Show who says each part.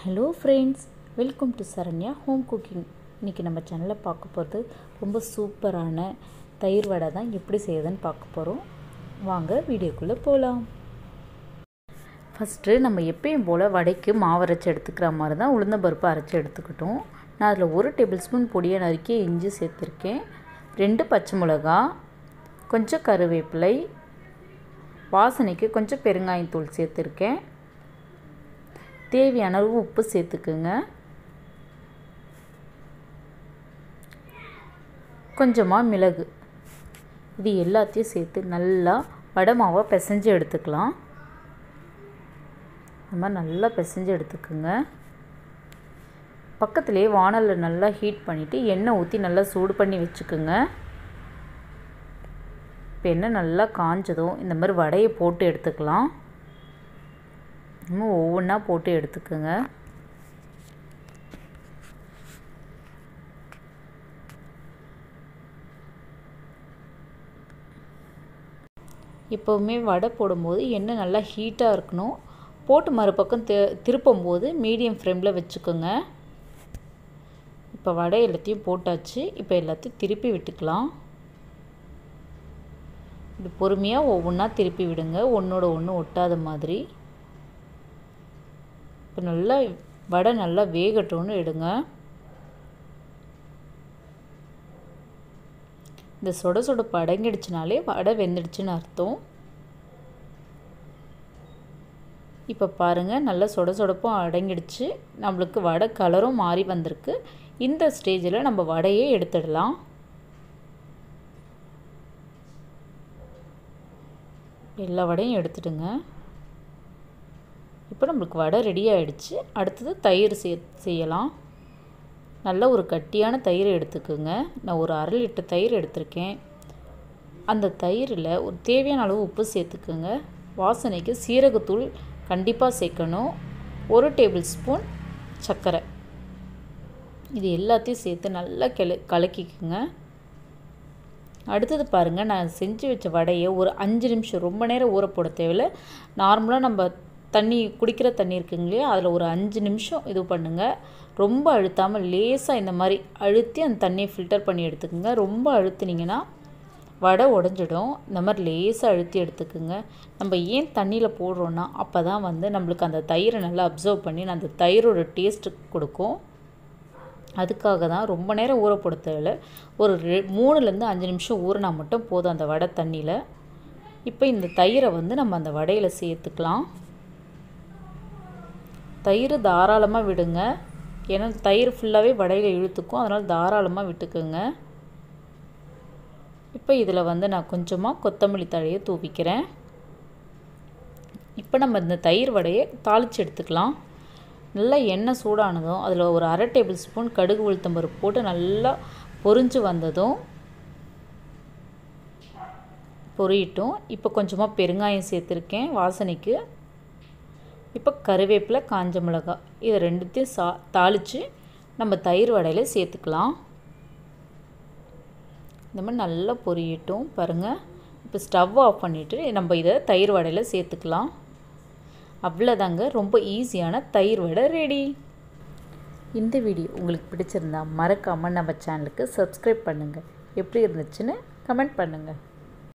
Speaker 1: hello friends welcome to Saranya home cooking இன்றைக்கி நம்ம சேனலில் பார்க்க போகிறது ரொம்ப சூப்பரான தயிர் வடை தான் எப்படி செய்யுதுன்னு பார்க்க போகிறோம் வாங்க வீடியோக்குள்ளே போகலாம் ஃபஸ்ட்டு நம்ம எப்பயும் போல் வடைக்கு மாவு அரைச்சி எடுத்துக்கிற மாதிரி தான் உளுந்தம்பருப்பு அரைச்சி எடுத்துக்கிட்டோம் நான் அதில் ஒரு டேபிள் ஸ்பூன் பொடியை நறுக்கி இஞ்சி சேர்த்துருக்கேன் ரெண்டு பச்சை மிளகா கொஞ்சம் கருவேப்பிலை வாசனைக்கு கொஞ்சம் பெருங்காயத்தூள் சேர்த்துருக்கேன் தேவையான அளவு உப்பு சேர்த்துக்குங்க கொஞ்சமாக மிளகு இது எல்லாத்தையும் சேர்த்து நல்லா வடை மாவை பிசைஞ்சு எடுத்துக்கலாம் இந்த மாதிரி நல்லா பிசைஞ்சு எடுத்துக்குங்க பக்கத்துலேயே வானலில் நல்லா ஹீட் பண்ணிவிட்டு எண்ணெய் ஊற்றி நல்லா சூடு பண்ணி வச்சுக்குங்க இப்போ எண்ணெய் நல்லா காஞ்சதும் இந்த மாதிரி வடையை போட்டு எடுத்துக்கலாம் இன்னும் ஒவ்வொன்றா போட்டு எடுத்துக்கோங்க எப்போவுமே வடை போடும்போது எண்ணெய் நல்லா ஹீட்டாக இருக்கணும் போட்டு மறுபக்கம் தி திருப்பும் போது மீடியம் ஃப்ளேமில் வச்சுக்கோங்க இப்போ வடை எல்லாத்தையும் போட்டாச்சு இப்போ எல்லாத்தையும் திருப்பி விட்டுக்கலாம் இது பொறுமையாக ஒவ்வொன்றா திருப்பி விடுங்க ஒன்றோட ஒன்று ஒட்டாத மாதிரி இப்போ நல்லா வடை நல்லா வேகட்டும்னு எடுங்க இந்த சொட சொடப்பு அடங்கிடுச்சுனாலே வடை வெந்துடுச்சுன்னு அர்த்தம் இப்போ பாருங்கள் நல்லா சொட சொடப்பும் அடங்கிடுச்சு நம்மளுக்கு வடை கலரும் மாறி வந்திருக்கு இந்த ஸ்டேஜில் நம்ம வடையே எடுத்துடலாம் எல்லா வடையும் எடுத்துடுங்க இப்போ நம்மளுக்கு வடை ரெடி ஆகிடுச்சு அடுத்தது தயிர் சே செய்யலாம் நல்ல ஒரு கட்டியான தயிர் எடுத்துக்கோங்க நான் ஒரு அரை லிட்டர் தயிர் எடுத்திருக்கேன் அந்த தயிரில் ஒரு தேவையான அளவு உப்பு சேர்த்துக்குங்க வாசனைக்கு சீரகத்தூள் கண்டிப்பாக சேர்க்கணும் ஒரு டேபிள் ஸ்பூன் சர்க்கரை இது எல்லாத்தையும் சேர்த்து நல்லா கிள கலக்கிக்குங்க அடுத்தது பாருங்கள் நான் செஞ்சு வச்ச வடையை ஒரு அஞ்சு நிமிஷம் ரொம்ப நேரம் ஊற போட தேவையில்ல நார்மலாக நம்ம தண்ணி குடிக்கிற தண்ணி இருக்குங்க இல்லையா அதில் ஒரு அஞ்சு நிமிஷம் இது பண்ணுங்கள் ரொம்ப அழுத்தாமல் லேசாக இந்த மாதிரி அழுத்தி அந்த தண்ணியை ஃபில்டர் பண்ணி எடுத்துக்கோங்க ரொம்ப அழுத்துனீங்கன்னா வடை உடஞ்சிடும் இந்த மாதிரி லேசாக அழுத்தி எடுத்துக்கோங்க நம்ம ஏன் தண்ணியில் போடுறோன்னா அப்போ தான் வந்து நம்மளுக்கு அந்த தயிரை நல்லா அப்சர்வ் பண்ணி அந்த தயிரோட டேஸ்ட்டு கொடுக்கும் அதுக்காக தான் ரொம்ப நேரம் ஊற போட தேவையில்ல ஒரு ரெ மூணுலேருந்து அஞ்சு நிமிஷம் ஊறினா மட்டும் போதும் அந்த வடை தண்ணியில் இப்போ இந்த தயிரை வந்து நம்ம அந்த வடையில் சேர்த்துக்கலாம் தயிர் தாராளமாக விடுங்க ஏன்னா தயிர் ஃபுல்லாகவே வடையில் இழுத்துக்கும் அதனால் தாராளமாக விட்டுக்குங்க இப்போ இதில் வந்து நான் கொஞ்சமாக கொத்தமல்லி தழையை தூவிக்கிறேன் இப்போ நம்ம இந்த தயிர் வடையை தாளித்து எடுத்துக்கலாம் நல்லா எண்ணெய் சூடானதும் அதில் ஒரு அரை டேபிள் ஸ்பூன் கடுகு உளுத்தம்பருப்பு போட்டு நல்லா பொரிஞ்சு வந்ததும் பொரியட்டும் இப்போ கொஞ்சமாக பெருங்காயம் சேர்த்துருக்கேன் வாசனைக்கு இப்போ கருவேப்பிலை காஞ்ச மிளகாய் இதை ரெண்டுத்தையும் சா தாளித்து நம்ம தயிர் வடையில் சேர்த்துக்கலாம் இந்த மாதிரி நல்லா பொரியட்டும் பாருங்கள் இப்போ ஸ்டவ் ஆஃப் பண்ணிவிட்டு நம்ம இதை தயிர் வடையில் சேர்த்துக்கலாம் அவ்வளோதாங்க ரொம்ப ஈஸியான தயிர் வடை ரெடி இந்த வீடியோ உங்களுக்கு பிடிச்சிருந்தா மறக்காமல் நம்ம சேனலுக்கு சப்ஸ்கிரைப் பண்ணுங்கள் எப்படி இருந்துச்சுன்னு கமெண்ட் பண்ணுங்கள்